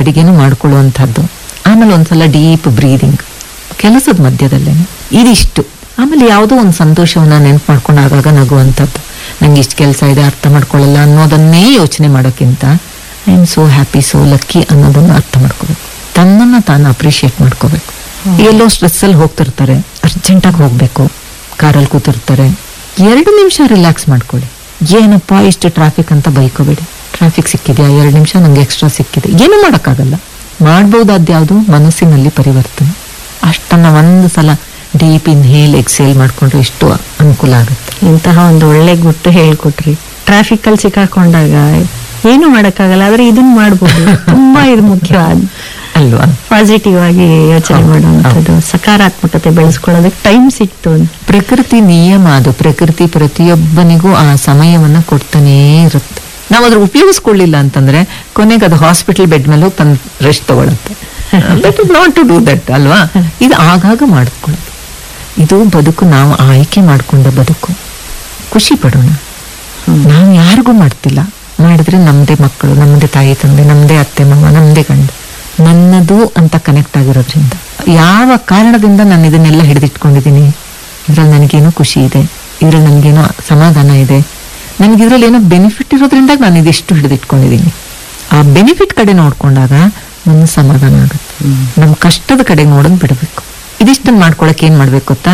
ಅಡಿಗೆನೂ ಮಾಡ್ಕೊಳ್ಳುವಂಥದ್ದು ಆಮೇಲೆ ಒಂದ್ಸಲ deep breathing ಕೆಲಸದ ಮಧ್ಯದಲ್ಲೇನೆ ಇದಿಷ್ಟು ಆಮೇಲೆ ಯಾವುದೋ ಒಂದು ಸಂತೋಷವನ್ನ ನೆನ್ಪು ಮಾಡ್ಕೊಂಡು ಆಗಾಗ ನಗುವಂಥದ್ದು ನಂಗೆ ಇಷ್ಟು ಕೆಲಸ ಇದೆ ಅರ್ಥ ಮಾಡ್ಕೊಳ್ಳಲ್ಲ ಅನ್ನೋದನ್ನೇ ಯೋಚನೆ ಮಾಡೋಕ್ಕಿಂತ I am so happy so lucky ಅನ್ನೋದನ್ನು ಅರ್ಥ ಮಾಡ್ಕೋಬೇಕು ತನ್ನನ್ನು ತಾನು ಅಪ್ರಿಷಿಯೇಟ್ ಮಾಡ್ಕೋಬೇಕು ಎಲ್ಲೋ ಸ್ಟ್ರೆಸ್ಸಲ್ಲಿ ಹೋಗ್ತಿರ್ತಾರೆ ಅರ್ಜೆಂಟಾಗಿ ಹೋಗಬೇಕು ಕಾರಲ್ಲಿ ಕೂತಿರ್ತಾರೆ ಎರಡು ನಿಮಿಷ ರಿಲ್ಯಾಕ್ಸ್ ಮಾಡ್ಕೊಳ್ಳಿ ಏನಪ್ಪ ಇಷ್ಟು ಟ್ರಾಫಿಕ್ ಅಂತ ಬೈಕೋಬೇಡಿ ಟ್ರಾಫಿಕ್ ಸಿಕ್ಕಿದೆಯಾ ಎರಡು ನಿಮಿಷ ನಂಗೆ ಎಕ್ಸ್ಟ್ರಾ ಸಿಕ್ಕಿದೆ ಏನು ಮಾಡೋಕ್ಕಾಗಲ್ಲ ಮಾಡ್ಬೋದಾದ ಯಾವುದು ಮನಸ್ಸಿನಲ್ಲಿ ಪರಿವರ್ತನೆ ಅಷ್ಟನ್ನ ಒಂದು ಸಲ ಡೀಪ್ ಇನ್ಹೇಲ್ ಎಕ್ಸೇಲ್ ಮಾಡ್ಕೊಂಡ್ರೆ ಎಷ್ಟು ಅನುಕೂಲ ಆಗುತ್ತೆ ಇಂತಹ ಒಂದು ಒಳ್ಳೆ ಗುಟ್ಟು ಹೇಳ್ಕೊಟ್ರಿ ಟ್ರಾಫಿಕ್ ಅಲ್ಲಿ ಸಿಕ್ಕಾಕೊಂಡಾಗ ಏನು ಮಾಡಕ್ಕಾಗಲ್ಲ ಆದ್ರೆ ಇದನ್ನ ಮಾಡ್ಬೋದು ತುಂಬಾ ಇದು ಮುಖ್ಯವಾದ ಅಲ್ವಾ ಪಾಸಿಟಿವ್ ಆಗಿ ಯೋಚನೆ ಹೌದು, ಮಾಡುವಂಥದ್ದು ಸಕಾರಾತ್ಮಕತೆ ಬೆಳೆಸ್ಕೊಳ್ಳೋದಕ್ಕೆ ಟೈಮ್ ಸಿಕ್ತು ಅಂತ ಪ್ರಕೃತಿ ನಿಯಮ ಅದು ಪ್ರಕೃತಿ ಪ್ರತಿಯೊಬ್ಬನಿಗೂ ಆ ಸಮಯವನ್ನ ಕೊಡ್ತಾನೇ ಇರುತ್ತೆ ನಾವು ಅದ್ರ ಉಪಯೋಗಿಸ್ಕೊಳ್ಳಿಲ್ಲ ಅಂತಂದ್ರೆ ಕೊನೆಗೆ ಅದು ಹಾಸ್ಪಿಟಲ್ ಬೆಡ್ ಮೇಲೆ ಹೋಗಿ ತಂದು ರೆಸ್ಟ್ ತಗೊಳುತ್ತೆ that is not to do that ಅಲ್ವಾ ಇದು ಆಗಾಗ ಮಾಡ್ಕೊಳ್ಳೋದು ಇದು ಬದುಕು ನಾವು ಆಯ್ಕೆ ಮಾಡ್ಕೊಂಡ ಬದುಕು ಖುಷಿ ಪಡೋಣ ನಾವು ಯಾರಿಗೂ ಮಾಡ್ತಿಲ್ಲ ಮಾಡಿದ್ರೆ ನಮ್ದೇ ಮಕ್ಕಳು ನಮ್ದೇ ತಾಯಿ ತಂದೆ ನಮ್ದೇ ಅತ್ತೆ ಮಾವ ನಮ್ದೇ ಗಂಡ ನನ್ನದು ಅಂತ ಕನೆಕ್ಟ್ ಆಗಿರೋದ್ರಿಂದ ಯಾವ ಕಾರಣದಿಂದ ನಾನು ಇದನ್ನೆಲ್ಲ ಹಿಡಿದಿಟ್ಕೊಂಡಿದ್ದೀನಿ ಇದ್ರಲ್ಲಿ ನನಗೇನೋ ಖುಷಿ ಇದೆ ಇದ್ರಲ್ಲಿ ನನಗೇನೋ ಸಮಾಧಾನ ಇದೆ ನನಗೆ ಇದ್ರಲ್ಲಿ ಏನೋ ಬೆನಿಫಿಟ್ ಇರೋದ್ರಿಂದ ನಾನು ಇದೆಷ್ಟು ಹಿಡಿದಿಟ್ಕೊಂಡಿದ್ದೀನಿ ಆ ಬೆನಿಫಿಟ್ ಕಡೆ ನೋಡ್ಕೊಂಡಾಗ ನನ್ನ ಸಮಾಧಾನ ಆಗುತ್ತೆ ನಮ್ಮ ಕಷ್ಟದ ಕಡೆ ನೋಡೋದು ಬಿಡಬೇಕು ಇದಿಷ್ಟನ್ನು ಮಾಡ್ಕೊಳಕ್ಕೆ ಏನ್ ಮಾಡ್ಬೇಕು ಗೊತ್ತಾ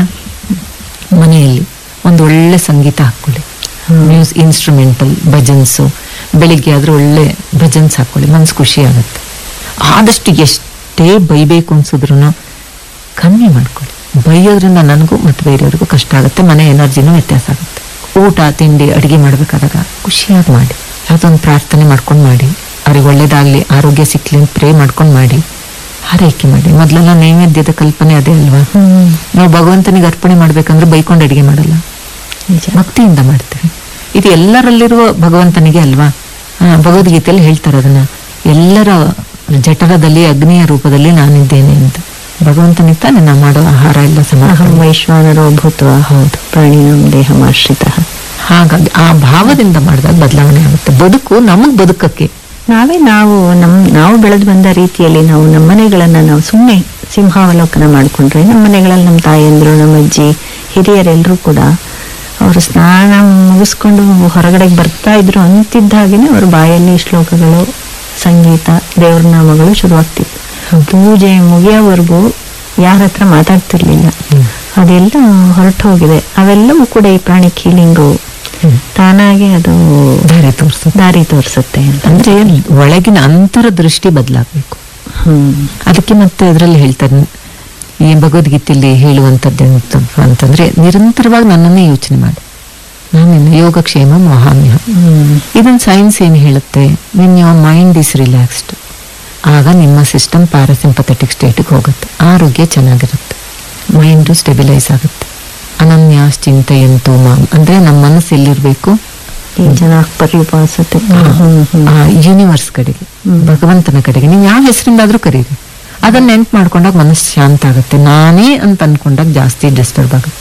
ಮನೆಯಲ್ಲಿ ಒಂದು ಒಳ್ಳೆ ಸಂಗೀತ ಹಾಕೊಳ್ಳಿ ಮ್ಯೂಸ್ ಇನ್ಸ್ಟ್ರೂಮೆಂಟಲ್ ಭಜನ್ಸು ಬೆಳಿಗ್ಗೆ ಆದ್ರೆ ಒಳ್ಳೆ ಭಜನ್ಸ್ ಹಾಕೊಳ್ಳಿ ಮನ್ಸು ಖುಷಿ ಆಗುತ್ತೆ ಆದಷ್ಟು ಎಷ್ಟೇ ಬೈಬೇಕು ಅನ್ಸಿದ್ರು ಕಮ್ಮಿ ಮಾಡ್ಕೊಳ್ಳಿ ಬೈಯೋದ್ರಿಂದ ನನಗೂ ಮತ್ತು ಬೇರೆಯವ್ರಿಗೂ ಕಷ್ಟ ಆಗುತ್ತೆ ಮನೆ ಎನರ್ಜಿನೂ ವ್ಯತ್ಯಾಸ ಆಗುತ್ತೆ ಊಟ ತಿಂಡಿ ಅಡುಗೆ ಮಾಡ್ಬೇಕಾದಾಗ ಖುಷಿಯಾಗಿ ಮಾಡಿ ಯಾವುದೊಂದು ಪ್ರಾರ್ಥನೆ ಮಾಡ್ಕೊಂಡು ಮಾಡಿ ಅವ್ರಿಗೆ ಒಳ್ಳೇದಾಗ್ಲಿ ಆರೋಗ್ಯ ಸಿಕ್ಲಿ ಅಂತ ಪ್ರೇ ಮಾಡ್ಕೊಂಡು ಮಾಡಿ ಹಾರೈಕೆ ಮಾಡಿ ಮೊದಲೆಲ್ಲ ನೈವೇದ್ಯದ ಕಲ್ಪನೆ ಅದೇ ಅಲ್ವಾ ನಾವು ಭಗವಂತನಿಗೆ ಅರ್ಪಣೆ ಮಾಡ್ಬೇಕಂದ್ರೆ ಬೈಕೊಂಡು ಅಡಿಗೆ ಮಾಡಲ್ಲ ನಿಜ ಭಕ್ತಿಯಿಂದ ಮಾಡ್ತೇವೆ ಇದು ಎಲ್ಲರಲ್ಲಿರುವ ಭಗವಂತನಿಗೆ ಅಲ್ವಾ ಆ, ಭಗವದ್ಗೀತೆಯಲ್ಲಿ ಹೇಳ್ತಾರೆ ಅದನ್ನ ಎಲ್ಲರ ಜಠರದಲ್ಲಿ ಅಗ್ನಿಯ ರೂಪದಲ್ಲಿ ನಾನಿದ್ದೇನೆ ಅಂತ ಭಗವಂತನಿಗೆ ತಾನೇ ನಾವು ಮಾಡೋ ಆಹಾರ ಎಲ್ಲ ಅಹಂ ಸಮರ್ಪಣೆ ವೈಶ್ವಾನರೋ ಭೂತ್ವ ಹೌದು ಪ್ರಾಣಿನಂ ದೇಹಮಾಶ್ರಿತ ಹಾಗಾಗಿ ಆ ಭಾವದಿಂದ ಮಾಡಿದಾಗ ಬದಲಾವಣೆ ಆಗುತ್ತೆ ಬದುಕು ನಮಗ್ ಬದುಕಕ್ಕೆ ನಾವೇ ನಾವು ನಮ್ ನಾವು ಬೆಳೆದು ಬಂದ ರೀತಿಯಲ್ಲಿ ನಾವು ನಮ್ಮ ಮನೆಗಳನ್ನ ನಾವು ಸುಮ್ಮನೆ ಸಿಂಹಾವಲೋಕನ ಮಾಡ್ಕೊಂಡ್ರೆ ನಮ್ಮ ಮನೆಗಳಲ್ಲಿ ನಮ್ಮ ತಾಯಂದ್ರು ನಮ್ಮ ಅಜ್ಜಿ ಹಿರಿಯರೆಲ್ಲರೂ ಕೂಡ ಅವರು ಸ್ನಾನ ಮುಗಿಸ್ಕೊಂಡು ಹೊರಗಡೆಗೆ ಬರ್ತಾ ಇದ್ರು ಅಂತಿದ್ದ ಹಾಗೇನೆ ಅವ್ರ ಬಾಯಲ್ಲಿ ಶ್ಲೋಕಗಳು ಸಂಗೀತ ದೇವ್ರ ನಾಮಗಳು ಶುರುವಾಗ್ತಿತ್ತು ಪೂಜೆ ಮುಗಿಯೋವರೆಗೂ ಯಾರ ಹತ್ರ ಮಾತಾಡ್ತಿರ್ಲಿಲ್ಲ ಅದೆಲ್ಲ ಹೊರಟು ಹೋಗಿದೆ ಅವೆಲ್ಲವೂ ಕೂಡ ಈ ಪ್ರಾಣಿಕ್ ಹೀಲಿಂಗು ತಾನಾಗೆ ಅದು ದಾರಿ ತೋರಿಸುತ್ತೆ ದಾರಿ ತೋರಿಸುತ್ತೆ ಅಂತ ಅಂದ್ರೆ ಒಳಗಿನ ಅಂತರ ದೃಷ್ಟಿ ಬದಲಾಗಬೇಕು ಹ್ಮ್ ಅದಕ್ಕೆ ಮತ್ತೆ ಅದರಲ್ಲಿ ಹೇಳ್ತಾರೆ ಈ ಭಗವದ್ಗೀತೆಯಲ್ಲಿ ಹೇಳುವಂಥದ್ದು ಎಂತಪ್ಪ ಅಂತಂದ್ರೆ ನಿರಂತರವಾಗಿ ನನ್ನನ್ನೇ ಯೋಚನೆ ಮಾಡಿ ನಾನಿನ್ನು ಯೋಗಕ್ಷೇಮ ಮಹಾಮ್ಯ ಹ್ಮ್ ಇದನ್ನ ಸೈನ್ಸ್ ಏನು ಹೇಳುತ್ತೆ when your mind is relaxed ಆಗ ನಿಮ್ಮ ಸಿಸ್ಟಮ್ ಪ್ಯಾರಾಸಿಂಪಥೆಟಿಕ್ ಸ್ಟೇಟಿಗೆ ಹೋಗುತ್ತೆ ಆರೋಗ್ಯ ಚೆನ್ನಾಗಿರುತ್ತೆ ಮೈಂಡು ಸ್ಟೆಬಿಲೈಸ್ ಆಗುತ್ತೆ ಅನನ್ಯಾಸ್ ಚಿಂತೆಯಂತೂ ಮಾಮ್ ಅಂದ್ರೆ ನಮ್ಮ ಮನಸ್ಸು ಎಲ್ಲಿರ್ಬೇಕು ಈ ಜನ ಪರ್ಯುಪಾಸತೆ ಆ ಯೂನಿವರ್ಸ್ ಕಡೆಗೆ ಭಗವಂತನ ಕಡೆಗೆ ನೀವು ಯಾವ ಹೆಸರಿಂದಾದ್ರೂ ಕರೀರಿ ಅದನ್ನ ನೆನ್ಪು ಮಾಡ್ಕೊಂಡಾಗ ಮನಸ್ಸು ಶಾಂತ ಆಗುತ್ತೆ ನಾನೇ ಅಂತ ಅನ್ಕೊಂಡಾಗ ಜಾಸ್ತಿ ಡಿಸ್ಟರ್ಬ್ ಆಗುತ್ತೆ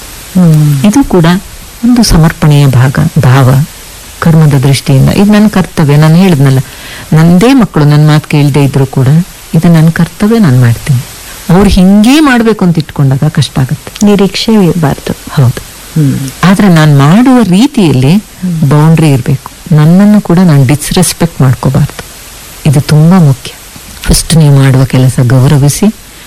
ಇದು ಕೂಡ ಒಂದು ಸಮರ್ಪಣೆಯ ಭಾಗ ಭಾವ ಕರ್ಮದ ದೃಷ್ಟಿಯಿಂದ ಇದು ನನ್ನ ಕರ್ತವ್ಯ ನಾನು ಹೇಳಿದ್ನಲ್ಲ ನಂದೇ ಮಕ್ಕಳು ನನ್ನ ಮಾತು ಕೇಳದೆ ಇದ್ರು ಕೂಡ ಇದು ನನ್ನ ಕರ್ತವ್ಯ ನಾನು ಮಾಡ್ತೀನಿ ಅವ್ರು ಹಿಂಗೇ ಮಾಡ್ಬೇಕು ಅಂತ ಇಟ್ಕೊಂಡಾಗ ಕಷ್ಟ ಆಗುತ್ತೆ ನಿರೀಕ್ಷೆ ಇರಬಾರ್ದು ಹೌದು ಆದ್ರೆ ನಾನು ಮಾಡುವ ರೀತಿಯಲ್ಲಿ ಬೌಂಡ್ರಿ ಇರಬೇಕು ನನ್ನನ್ನು ಕೂಡ ನಾನು ಡಿಸ್ರೆಸ್ಪೆಕ್ಟ್ ಮಾಡ್ಕೋಬಾರ್ದು ಇದು ತುಂಬಾ ಮುಖ್ಯ ಫಸ್ಟ್ ನೀವು ಮಾಡುವ ಕೆಲಸ ಗೌರವಿಸಿ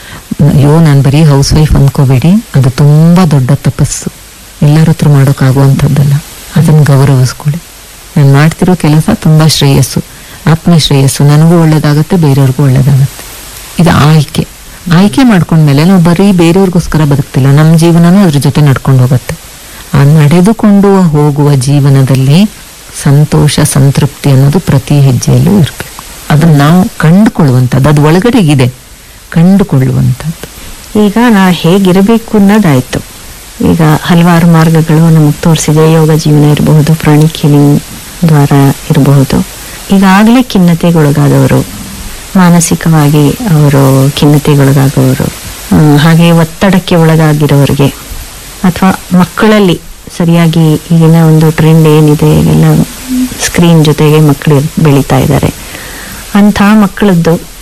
ಅಯ್ಯೋ ನಾನು ಬರೀ ಹೌಸ್ ವೈಫ್ ಅನ್ಕೋಬೇಡಿ ಅದು ತುಂಬಾ ದೊಡ್ಡ ತಪಸ್ಸು ಎಲ್ಲರ ಹತ್ರ ಮಾಡೋಕ್ಕಾಗುವಂಥದ್ದಲ್ಲ ಅದನ್ನು ಗೌರವಿಸ್ಕೊಳ್ಳಿ ನಾನು ಮಾಡ್ತಿರೋ ಕೆಲಸ ತುಂಬಾ ಶ್ರೇಯಸ್ಸು ಆತ್ಮ ಶ್ರೇಯಸ್ಸು ನನಗೂ ಒಳ್ಳೇದಾಗತ್ತೆ ಬೇರೆಯವ್ರಿಗೂ ಒಳ್ಳೇದಾಗತ್ತೆ ಇದು ಆಯ್ಕೆ ಆಯ್ಕೆ ಮಾಡ್ಕೊಂಡ್ಮೇಲೆ ನಾವು ಬರೀ ಬೇರೆಯವ್ರಿಗೋಸ್ಕರ ಬದುಕ್ತಿಲ್ಲ ನಮ್ಮ ಜೀವನನೂ ಅದ್ರ ಜೊತೆ ನಡ್ಕೊಂಡು ಹೋಗುತ್ತೆ ಆ ನಡೆದುಕೊಂಡು ಹೋಗುವ ಜೀವನದಲ್ಲಿ ಸಂತೋಷ ಸಂತೃಪ್ತಿ ಅನ್ನೋದು ಪ್ರತಿ ಹೆಜ್ಜೆಯಲ್ಲೂ ಇರಬೇಕು ಅದನ್ನ ನಾವು ಕಂಡುಕೊಳ್ಳುವಂಥದ್ದು ಅದು ಒಳಗಡೆಗಿದೆ ಕಂಡುಕೊಳ್ಳುವಂಥದ್ದು ಈಗ ನಾ ಹೇಗಿರಬೇಕು ಅನ್ನೋದಾಯ್ತು ಈಗ ಹಲವಾರು ಮಾರ್ಗಗಳು ನಮಗೆ ತೋರಿಸಿದೆ ಯೋಗ ಜೀವನ ಇರಬಹುದು ಪ್ರಾಣಿ ಹೀಲಿಂಗ್ ದ್ವಾರ ಇರಬಹುದು ಈಗಾಗಲೇ ಖಿನ್ನತೆಗೊಳಗಾದವರು ಮಾನಸಿಕವಾಗಿ ಅವರು ಖಿನ್ನತೆಗೊಳಗಾದವರು ಆ, ಹಾಗೆ ಒತ್ತಡಕ್ಕೆ ಒಳಗಾಗಿರೋರಿಗೆ ಅಥವಾ ಮಕ್ಕಳಲ್ಲಿ ಸರಿಯಾಗಿ ಈಗಿನ ಒಂದು ಟ್ರೆಂಡ್ ಏನಿದೆ ಎಲ್ಲ ಸ್ಕ್ರೀನ್ ಜೊತೆಗೆ ಮಕ್ಕಳು ಬೆಳೀತಾ ಇದ್ದಾರೆ ಅಂಥ ಮಕ್ಕಳದ್ದು